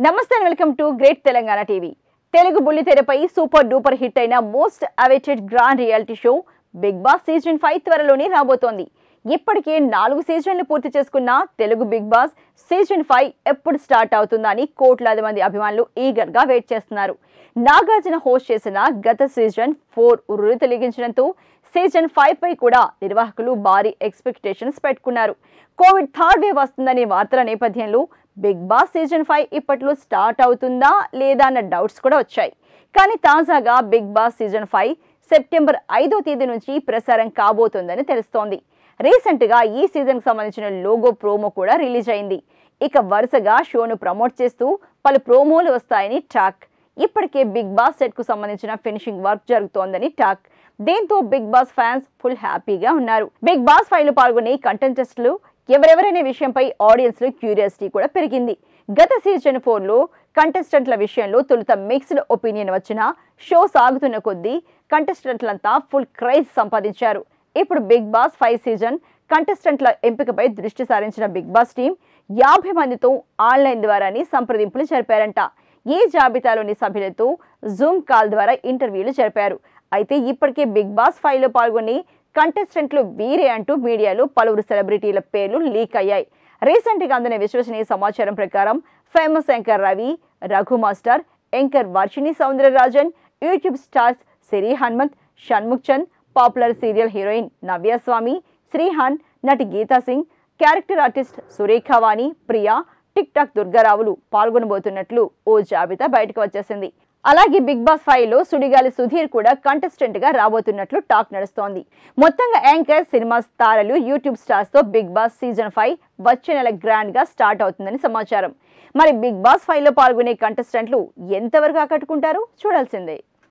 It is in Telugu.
నమస్తే welcome to great Telangana TV Telugu బుల్లితెరపై సూపర్ డూపర్ హిట్ అయిన most awaited grand reality show Bigg Boss season five త్వరలోనే రాబోతోంది ఇప్పటికే నాలుగు సీజన్లు పూర్తి చేసుకున్న Telugu Bigg Boss season five ఎప్పుడు స్టార్ట్ అవుతుందని కోట్లాది మంది అభిమానులు ఈగర్ గా వెయిట్ చేస్తున్నారు నాగార్జున హోస్ట్ చేసిన గత సీజన్ ఫోర్ ఉర్రు తొలగించడంతో సీజన్ ఫైవ్ పై కూడా నిర్వాహకులు భారీ ఎక్స్పెక్టేషన్స్ పెట్టుకున్నారు కోవిడ్ థర్డ్ వేవ్ వస్తుందనే వార్తల నేపథ్యంలో బిగ్ బాస్ సీజన్ ఫైవ్ ఇప్పట్లో స్టార్ట్ అవుతుందా లేదా అన్న డౌట్స్ కూడా వచ్చాయి కానీ తాజాగా Bigg Boss season five September ఐదో తేదీ నుంచి ప్రసారం కాబోతోందని తెలుస్తోంది రీసెంట్ గా ఈ సీజన్ కి సంబంధించిన లోగో ప్రోమో కూడా రిలీజ్ అయింది ఇక వరుసగా షోను ప్రమోట్ చేస్తూ పలు ప్రోమోలు వస్తాయని టాక్ ఇప్పటికే బిగ్ బాస్ సెట్ కు సంబంధించిన ఫినిషింగ్ వర్క్ జరుగుతోందని టాక్ దీంతో బిగ్ బాస్ ఫ్యాన్స్ ఫుల్ హ్యాపీగా ఉన్నారు బిగ్ బాస్ ఫైవ్ లో పాల్గొనే కంటెంటెస్టులు ఎవరెవరనే విషయంపై ఆడియన్స్ లో క్యూరియాసిటీ కూడా పెరిగింది గత సీజన్ ఫోర్ లో కంటెస్టెంట్ల విషయంలో తొలుత మిక్స్డ్ ఒపీనియన్ వచ్చినా షో సాగుతున్న కొద్దీ కంటెస్టెంట్లంతా ఫుల్ క్రైజ్ సంపాదించారు ఇప్పుడు బిగ్ బాస్ ఫైవ్ సీజన్ కంటెస్టెంట్ల ఎంపికపై దృష్టి సారించిన బిగ్ బాస్ టీం యాభై మందితో ఆన్లైన్ ద్వారానే సంప్రదింపులు జరిపారంట ఈ జాబితాలోని సభ్యులతో జూమ్ కాల్ ద్వారా ఇంటర్వ్యూలు జరిపారు అయితే ఇప్పటికే బిగ్ బాస్ ఫైవ్ లో పాల్గొని కంటెస్టెంట్లు వీరే అంటూ మీడియాలో పలువురు సెలబ్రిటీల పేర్లు లీక్ అయ్యాయి రీసెంట్ గా అందిన విశ్వసనీయ సమాచారం ప్రకారం famous anchor Ravi Raghu master anchor Varshini Soundararajan YouTube stars Siri Hanumanth Shanmukh Chand popular serial heroine Navyaswamy Srihan నటి Geetha Singh character artist Surekhavani Priya TikTok దుర్గారావులు పాల్గొనబోతున్నట్లు ఓ జాబితా బయటకు వచ్చేసింది అలాగే బిగ్ బాస్ ఫైవ్ లో సుడిగాలి సుధీర్ కూడా కంటెస్టెంట్ గా రాబోతున్నట్లు టాక్ నడుస్తోంది మొత్తంగా యాంకర్ సినిమా తారలు యూట్యూబ్ స్టార్స్ తో బిగ్ బాస్ సీజన్ ఫైవ్ వచ్చే నెల గ్రాండ్ గా స్టార్ట్ అవుతుందని సమాచారం మరి బిగ్ బాస్ ఫైవ్ లో పాల్గొనే కంటెస్టెంట్లు ఎంతవరకు ఆకట్టుకుంటారో చూడాల్సిందే